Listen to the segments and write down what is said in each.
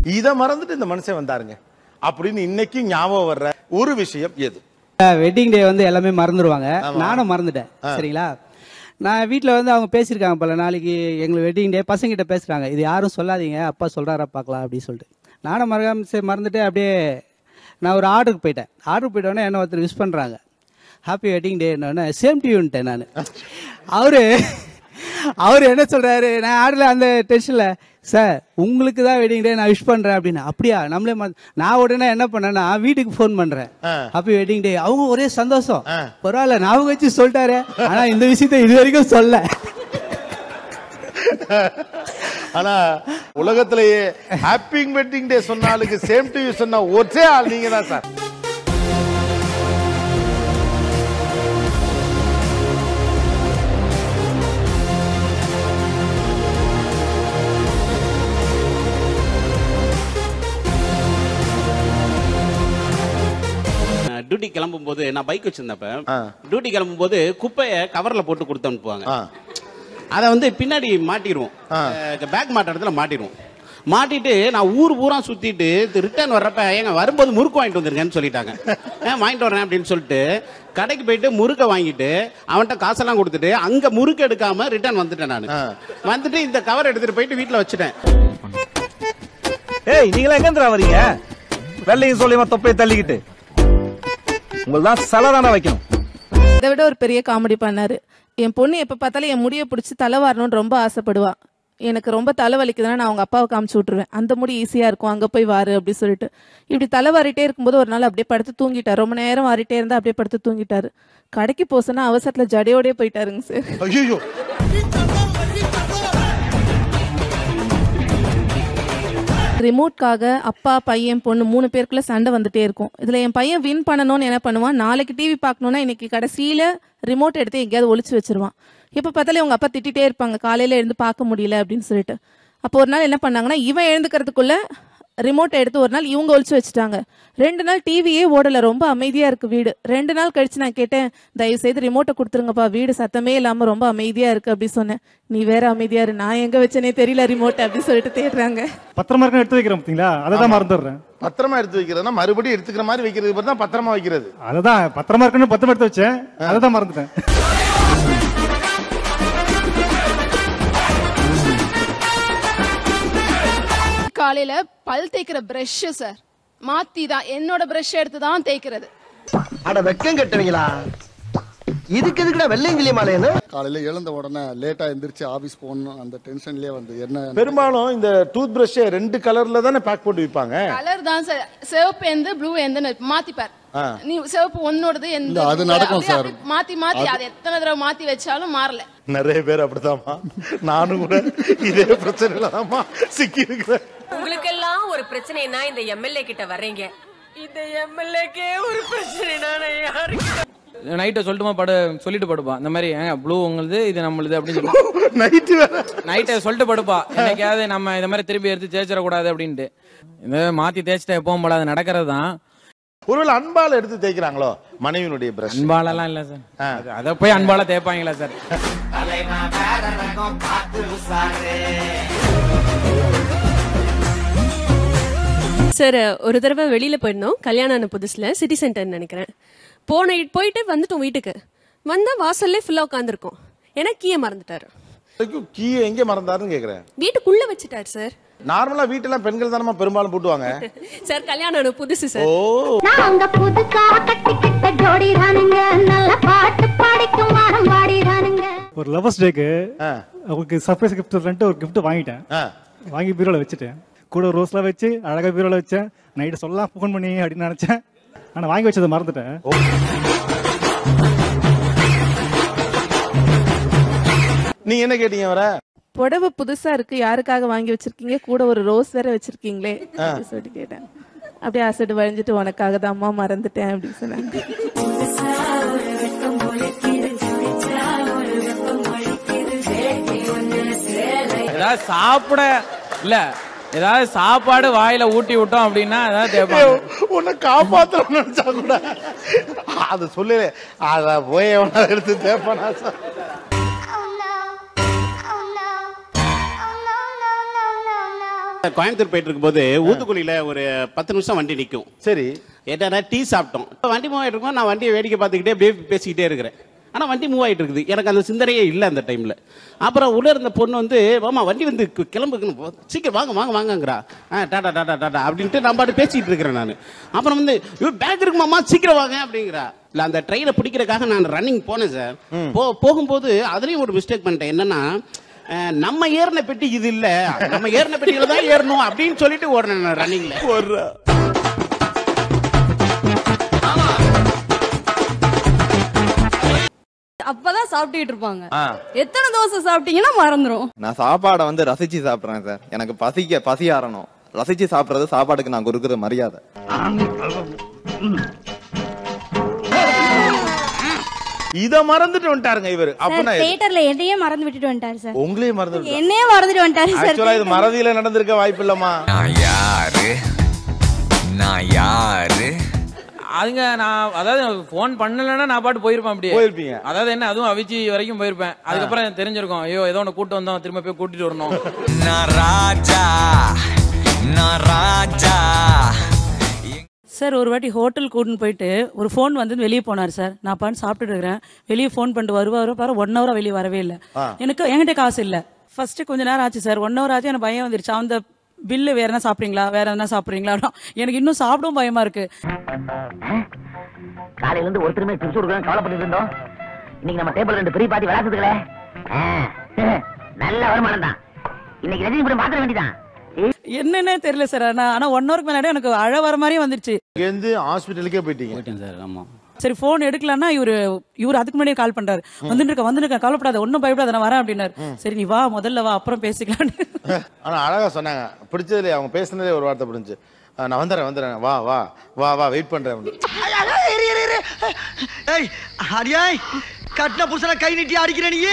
இத மறந்துட்டு இந்த மனுஷன் வந்தாருங்க அப்படின்னு இன்னைக்கு ஞாபகம் வர்ற ஒரு விஷயம் எது வெட்டிங் டே வந்து எல்லாமே மறந்துடுவாங்க நானும் மறந்துட்டேன் சரிங்களா நான் வீட்டில் வந்து அவங்க பேசியிருக்காங்க போல நாளைக்கு எங்களுக்கு வெட்டிங் டே பசங்கிட்ட பேசுகிறாங்க இது யாரும் சொல்லாதீங்க அப்பா சொல்கிறாரா பார்க்கலாம் அப்படின்னு சொல்லிட்டு நானும் மறக்காம சரி மறந்துட்டு அப்படியே நான் ஒரு ஆர்டருக்கு போயிட்டேன் ஆர்டருக்கு போயிட்டோன்னே என்ன ஒருத்தர் விஷ் பண்ணுறாங்க ஹாப்பி வெட்டிங் டேன்னு சேம் டியூன்ட்டேன் நான் அவரு அவர் என்ன சொல்றாரு நான் ஆடல அந்த டென்ஷன்ல சார் உங்களுக்கு தான் வெட்டிங் டே நான் விஷ் பண்றேன் அப்படின்னு அப்படியா நம்மளே மறந்து- நான் உடனே என்ன பண்ணேன்னா வீட்டுக்கு ஃபோன் பண்றேன் ஹாப்பி வெட்டிங் டே அவங்க ஒரே சந்தோஷம் பரவாயில்ல ஞாபகம் வச்சு சொல்லிட்டாரு ஆனா இந்த விஷயத்த இது வரைக்கும் சொல்ல ஆனா உலகத்திலேயே ஹாப்பி வெட்டிங் டே சொன்ன ஆளுக்கு சேம் டு யூ சொன்ன ஒரே ஆள் நீங்க தான் சார் டியூட்டி கிளம்பும் போது நான் பைக் வச்சிருந்தப்ப டியூட்டி கிளம்பும் போது குப்பையை கவர்ல போட்டு கொடுத்து அனுப்புவாங்க அதை வந்து பின்னாடி மாட்டிடுவோம் பேக் மாட்ட இடத்துல மாட்டிடுவோம் மாட்டிட்டு நான் ஊர் பூரா சுத்திட்டு ரிட்டர்ன் வர்றப்ப ஏங்க வரும்போது முறுக்கு வாங்கிட்டு வந்திருக்கேன்னு சொல்லிட்டாங்க ஏன் வாங்கிட்டு வரேன் அப்படின்னு சொல்லிட்டு கடைக்கு போயிட்டு முறுக்கை வாங்கிட்டு அவன்கிட்ட காசெல்லாம் கொடுத்துட்டு அங்க முறுக்கு எடுக்காம ரிட்டர்ன் வந்துட்டேன் நான் வந்துட்டு இந்த கவர் எடுத்துட்டு போயிட்டு வீட்டுல வச்சுட்டேன் ஏய் நீங்களா எங்க வரீங்க வெள்ளையும் சொல்லியுமா தொப்பையை தள்ளிக்கிட்டு உங்களுக்கு தான் சலை தானே வைக்கணும் இதை விட ஒரு பெரிய காமெடி பண்ணாரு என் பொண்ணு எப்ப பார்த்தாலும் என் முடியை பிடிச்சி தலை வாரணும்னு ரொம்ப ஆசைப்படுவா எனக்கு ரொம்ப தலை வலிக்குதுன்னா நான் அவங்க அப்பாவை காமிச்சு விட்டுருவேன் அந்த முடி ஈஸியா இருக்கும் அங்க போய் வாரு அப்படி சொல்லிட்டு இப்படி தலை வாரிட்டே இருக்கும்போது ஒரு நாள் அப்படியே படுத்து தூங்கிட்டார் ரொம்ப நேரம் வாரிட்டே இருந்தா அப்படியே படுத்து தூங்கிட்டாரு கடைக்கு போசனா அவசரத்துல ஜடையோடய போயிட்டாருங்க சார் ஐயோ ரிமோட்காக அப்பா பையன் பொண்ணு மூணு பேருக்குள்ள சண்டை வந்துட்டே இருக்கும் இதுல என் பையன் வின் பண்ணணும்னு என்ன பண்ணுவான் நாளைக்கு டிவி பார்க்கணும்னா இன்னைக்கு கடைசியில ரிமோட் எடுத்து எங்கேயாவது ஒளிச்சு வச்சிருவான் எப்ப பார்த்தாலும் உங்க அப்பா திட்டிட்டே இருப்பாங்க காலையில எழுந்து பார்க்க முடியல அப்படின்னு சொல்லிட்டு அப்போ ஒரு நாள் என்ன பண்ணாங்கன்னா இவன் எழுந்துக்கிறதுக்குள்ள ரிமோட்டை எடுத்து ஒரு நாள் இவங்க ஒளிச்சு வச்சுட்டாங்க ரெண்டு நாள் டிவியே ஓடல ரொம்ப அமைதியா இருக்கு வீடு ரெண்டு நாள் கழிச்சு நான் கேட்டேன் தயவு செய்து ரிமோட்டை கொடுத்துருங்கப்பா வீடு சத்தமே இல்லாம ரொம்ப அமைதியா இருக்கு அப்படி சொன்னேன் நீ வேற அமைதியா இரு நான் எங்க வச்சனே தெரியல ரிமோட் அப்படி சொல்லிட்டு தேடுறாங்க பத்திரமா இருக்குன்னு எடுத்து வைக்கிறேன் பார்த்தீங்களா அதை தான் மறந்துடுறேன் பத்திரமா எடுத்து வைக்கிறதுனா மறுபடியும் எடுத்துக்கிற மாதிரி வைக்கிறது பேர் தான் பத்திரமா வைக்கிறது அதுதான் பத்திரமா இருக்குன்னு பத்திரமா எடுத்து வச்சேன் அதை தான் மறந்துட்டேன் காலையில பல் தேய்க்கிற பிரஷ் சார் மாத்தி தான் என்னோட பிரஷ் எடுத்து தான் தேய்க்கிறது அட வெக்கம் கட்டுவீங்களா இதுக்கு எதுக்குடா வெள்ளையங்கிலி மாலையன்னு காலையில எழுந்த உடனே லேட்டா எந்திரிச்சு ஆபீஸ் போகணும் அந்த டென்ஷன்லயே வந்து என்ன பெரும்பாலும் இந்த டூத் பிரஷ் ரெண்டு கலர்ல தானே பேக் போட்டு விற்பாங்க கலர் தான் சார் சிவப்பு எந்த ப்ளூ எந்த மாத்திப்பார் ஆ. நீ சிவப்பு ஒன்னோடது எந்த இல்ல, அது blue, நடக்கும் அப்படியே சார். அப்படியே மாத்தி மாத்தி அது எத்தனை தடவை மாத்தி வச்சாலும் மாறல நிறைய பேர் அப்படித்தாம்மா நானும் கூட இதே பிரச்சனையில தான்மா சிக்கி இருக்கிறேன் உங்களுக்கெல்லாம் ஒரு பிரச்சனைனா இந்த எம்எல்ஏ கிட்ட வர்றீங்க இந்த எம்எல்ஏக்கே ஒரு பிரச்சனைனா நான் யாருக்கு நைட்டை சொல்லிட்டுமா படு சொல்லிட்டு படுப்பா இந்த மாதிரி ஏங்க ப்ளூ உங்களுது இது நம்மளுது அப்படின்னு சொல்லி நைட்டு நைட்டை சொல்லிட்டு படுப்பா என்னைக்காவது நம்ம இந்த மாதிரி திருப்பி எடுத்து தேய்ச்சிடக்கூடாது அப்படின்ட்டு இந்த மாத்தி தேய்ச்சிட்டா எப்பவும் போல அது நடக்கிறது தான் ஒருவேளை அன்பால எடுத்து தேய்க்கிறாங்களோ மனைவியினுடைய பிரஷ் அன்பாலெல்லாம் இல்ல சார் அது- அதை போய் அன்பால தேய்ப்பாங்களா சார் சார் ஒரு தடவை வெளியில போயிருந்தோம் கல்யாணம் ஆன புதுசுல சிட்டி சென்டர் நினைக்கிறேன் போன போயிட்டு வந்துட்டோம் வீட்டுக்கு வந்தா வாசல்லே ஃபுல்லா உட்காந்துருக்கோம் ஏன்னா கீயை மறந்துட்டாரு கீ எங்க மறந்தாருன்னு கேக்குறேன் வீட்டுக்குள்ள வச்சுட்டாரு சார் நார்மலா வீட்டெல்லாம் பெண்கள் தானமா பெரும்பாலும் போட்டுவாங்க சார் கல்யாணம் ஆன புதுசு சார் ஓ நாங்க புதுசா கட்டிக்கிட்ட ஜோடி தானுங்க நல்ல பாட்டு பாடிக்கும் வாரம் பாடிதானுங்க ஒரு லவர்ஸ் டேக்கு அவங்களுக்கு சர்ப்ரைஸ் கிஃப்ட் ஒரு gift வாங்கிட்டேன் வாங்கி பீரோல வச்சுட்டேன் கூட ரோஸ்லாம் வச்சு அழகா பீரோல வச்சேன் நைட்டு சொல்லலாம் ஃபோன் பண்ணி அப்படின்னு நினைச்சேன் ஆனா வாங்கி வச்சதை மறந்துட்டேன் நீங்க என்ன கேட்டீங்க வர புடவை புதுசா இருக்கு யாருக்காக வாங்கி வச்சிருக்கீங்க கூட ஒரு ரோஸ் வேற வச்சிருக்கீங்களே ஆ. அப்படி சொல்லிட்டு கேட்டேன் அப்படியே அசடு வழிஞ்சிட்டு உனக்காக தான் அம்மா மறந்துட்டேன் அப்படின்னு சொன்னாங்க ஏதாவது சாப்பிட இல்ல ஏதாவது சாப்பாடு வாயில ஊட்டி விட்டோம் அப்படின்னா ஏதாவது தேய்ப்பாங்க உன்னை காப்பாத்தணும்னு நினைச்சா கூட அது சொல்லல அத போய் எவனா எடுத்து தேப்பானா சார் கோயம்புத்தூர் போயிட்டு இருக்கும்போது ஊத்துக்குழியில ஒரு பத்து நிமிஷம் வண்டி நிக்கும் சரி ஏட்டா டீ சாப்பிட்டோம் இப்ப வண்டி மூவ் ஆயிட்டு இருக்கும் நான் வண்டியை வேடிக்கை பார்த்துக்கிட்டே அப்படியே பேசிக்கிட்டே இருக்கிறேன் ஆனா வண்டி மூவ் ஆயிட்டு இருக்குது எனக்கு அந்த சிந்தனையே இல்லை அந்த டைம்ல அப்புறம் உள்ள இருந்த பொண்ணு வந்து மாமா வண்டி வந்து கு- கிளம்புக்கு சீக்கிரம் வாங்க வாங்க வாங்கங்கிறா ஆ டாடா டாடா டாடா அப்படின்ட்டு நான் பாட்டு பேசிட்டு இருக்கிறேன் நான் அப்புறம் வந்து பேக் இருக்கு மாமா சீக்கிரம் வாங்க அப்படிங்கிறா இல்ல அந்த ட்ரெயினை பிடிக்கிறதுக்காக நான் ரன்னிங் போனேன் சார் போ போகும்போது அதுலயும் ஒரு மிஸ்டேக் பண்ணிட்டேன் என்னன்னா அஹ், நம்ம ஏறின பெட்டி இது இல்ல நம்ம ஏறின பெட்டியில தான் ஏறணும் அப்படின்னு சொல்லிட்டு ஓடுறேன் நான் ரன்னிங்ல அப்பதான் சாப்பிட்டுட்டு இருப்பாங்க ஆ. எத்தனை தோசை சாப்பிட்டீங்கன்னா மறந்துரும் நான் சாப்பாடை வந்து ரசிச்சு சாப்பிடுறேன் சார் எனக்கு பசிக்க பசி ஆறணும் ரசிச்சு சாப்பிடுறது சாப்பாடுக்கு நான் கொடுக்குற மரியாதை இத மறந்துட்டு வந்துட்டாருங்க இவரு அப்படின்னா எது? தியேட்டர்ல என்னையே மறந்து விட்டுட்டு வந்துட்டாரு சார் உங்களையும் மறந்து என்னையே மறந்துட்டு வந்துட்டாரு சார் ஆக்சுவலா இது மறதியில நடந்திருக்க வாய்ப்பு இல்லம்மா நான் யாரு நான் யாரு அதுங்க நான் அதாவது ஃபோன் பண்ணலன்னா நான் பாட்டு போயிருப்பேன் அப்படியே போயிருப்பீங்க. அதாவது என்ன அதுவும் அவிச்சி வரைக்கும் போயிருப்பேன் அதுக்கப்புறம் எனக்கு தெரிஞ்சிருக்கும் ஐயோ ஏதோ ஒன்று கூட்டு வந்தோம் திரும்ப போய் கூட்டிட்டு வரணும் நான் ராஜா நான் ராஜா சார் ஒரு வாட்டி ஹோட்டல் கூட்டின்னு போயிட்டு ஒரு ஃபோன் வந்து வெளியே போனார் சார் நான் பாட்டு சாப்பிட்டுட்டு இருக்கிறேன் வெளியே ஃபோன் பண்ணிட்டு வருவார் பாரு ஒன் ஹவரா வெளியே வரவே இல்லை ஆ. எனக்கு என்கிட்ட காசு இல்லை ஃபர்ஸ்ட் கொஞ்ச நேரம் ஆச்சு சார் ஒன் ஹவர் ஆச்சு எனக்கு பயம் வந்துருச்சு அந்த பில்லு வேற என்ன சாப்பிட்றீங்களா வேற என்ன சாப்பிட்றீங்களா எனக்கு இன்னும் சாப்பிடவும் பயமா இருக்கு காலையில இருந்து ஒருத்தருமே டிப்ஸ் கொடுக்கலாம் கவலைப்பட்டு இருந்தோம் இன்னைக்கு நம்ம டேபிள் ரெண்டு பெரிய பாட்டி விளாசுதுங்களே நல்ல வருமானம் தான் இன்னைக்கு ரஜினி படம் பாத்திர வேண்டியதான் என்னன்னே தெரியல சார் ஆனா ஆனா ஒன் ஹவருக்கு முன்னாடி எனக்கு அழ வர மாதிரியே வந்துருச்சு இருந்து ஹாஸ்பிட்டலுக்கே போயிட்டீங்க போயிட்டேன் சார் ஆமா சரி ஃபோன் எடுக்கலன்னா இவரு இவரு அதுக்கு முன்னாடியே கால் பண்றாரு வந்துட்டு இருக்க வந்துட்டு இருக்க கவலைப்படாத ஒன்னும் பயப்படாத நான் வரேன் அப்படின்னாரு சரி நீ வா முதல்ல வா அப்புறம் பேசிக்கலாம் ஆனா அழகா சொன்னாங்க பிடிச்சதுல அவங்க பேசுனதே ஒரு வார்த்தை பிடிச்சு நான் வந்துடுறேன் வந்துடுறேன் வா வா வா வா வெயிட் பண்றேன் அப்படின்னு. ஏய் அடியாய் கட்டின புருஷனை கை நீட்டி அடிக்கிற நீ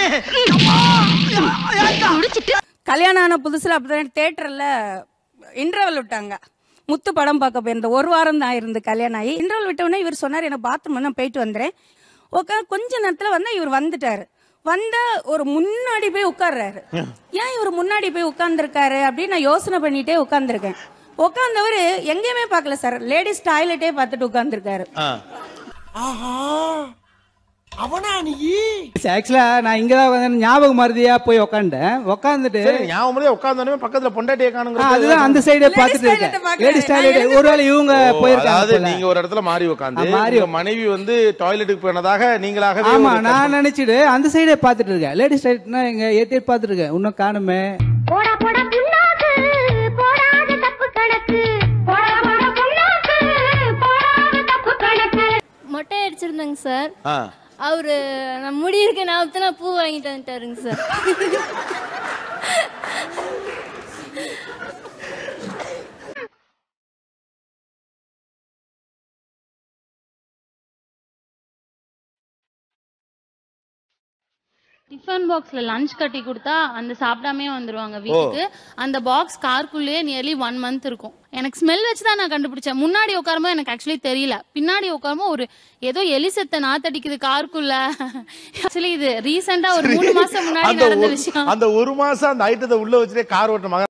கல்யாணம் ஆன புதுசுல அப்படிதான் தேட்டர்ல இன்டர்வல் விட்டாங்க முத்து படம் பார்க்க போயிருந்தேன் ஒரு வாரம் தான் இருந்து கல்யாணம் ஆகி இன்டர்வல் விட்டவுடனே இவர் சொன்னார் எனக்கு பாத்ரூம் நான் போயிட்டு வந்துறேன் உட்காந்து கொஞ்ச நேரத்துல வந்தா இவர் வந்துட்டாரு வந்தா ஒரு முன்னாடி போய் உட்கார்றாரு ஏன் இவர் முன்னாடி போய் உட்கார்ந்துருக்காரு அப்படின்னு நான் யோசனை பண்ணிட்டே உட்கார்ந்துருக்கேன் உட்கார்ந்தவர் எங்கேயுமே பார்க்கல சார் லேடிஸ் டாய்லெட்டே பார்த்துட்டு உட்கார்ந்துருக்காரு அவனா நீ ஆக்சுவலா நான் இங்க தான் வந்து ஞாபகம் மருதியா போய் உக்காந்துட்டேன் உக்காந்துட்டு சரி ஞாபகம் மாதிரியே உட்கார்ந்தோடனே பக்கத்துல பொண்டாட்டியை காணுங்க ஆ, அதுதான் அந்த சைடே பாத்துட்டு இருக்கேன் லேடிஸ் டாய்லெட் ஒருவேளை இவங்க அதாவது போயிருக்காங்க போல. நீங்க ஒரு இடத்துல மாறி உட்காந்து ஆ, மாறி- உங்க மனைவி வந்து டாய்லெட்டுக்கு போனதாக நீங்களாகவே ஆமா ஒரு நான் நினைச்சிட்டு அந்த சைடே பாத்துட்டு இருக்கேன் லேடிஸ் டாய்லெட்னா எங்க ஏத்தே பாத்துட்டு இருக்கேன் இன்னும் காணுமே போடா போடா புண்ணாக்கு போடாத தப்பு கணக்கு போடா போடா புண்ணாக்கு போடாத தப்பு கணக்கு மொட்டை அடிச்சிருந்தாங்க சார் ஆ. அவரு நான் முடி இருக்க ஞாபகத்துல பூ வாங்கிட்டு வந்துட்டாருங்க சார் டிஃபன் பாக்ஸ்ல லஞ்ச் கட்டி கொடுத்தா அந்த சாப்பிடாமே வந்துருவாங்க வீட்டுக்கு அந்த பாக்ஸ் காருக்குள்ளேயே நியர்லி ஒன் மந்த் இருக்கும் எனக்கு ஸ்மெல் வச்சு தான் நான் கண்டுபிடிச்சேன் முன்னாடி உட்காரும்போது எனக்கு ஆக்சுவலி தெரியல பின்னாடி உட்காரும்போது ஒரு ஏதோ எலி செத்த நாத்தடிக்குது காருக்குள்ள ஆக்சுவலி இது ரீசெண்டா ஒரு மூணு மாசம் முன்னாடி அந்த நடந்த ஒரு- விஷயம் அந்த ஒரு மாசம் அந்த ஐட்டத்தை உள்ள வச்சுட்டே கார் ஓட்ட மகன்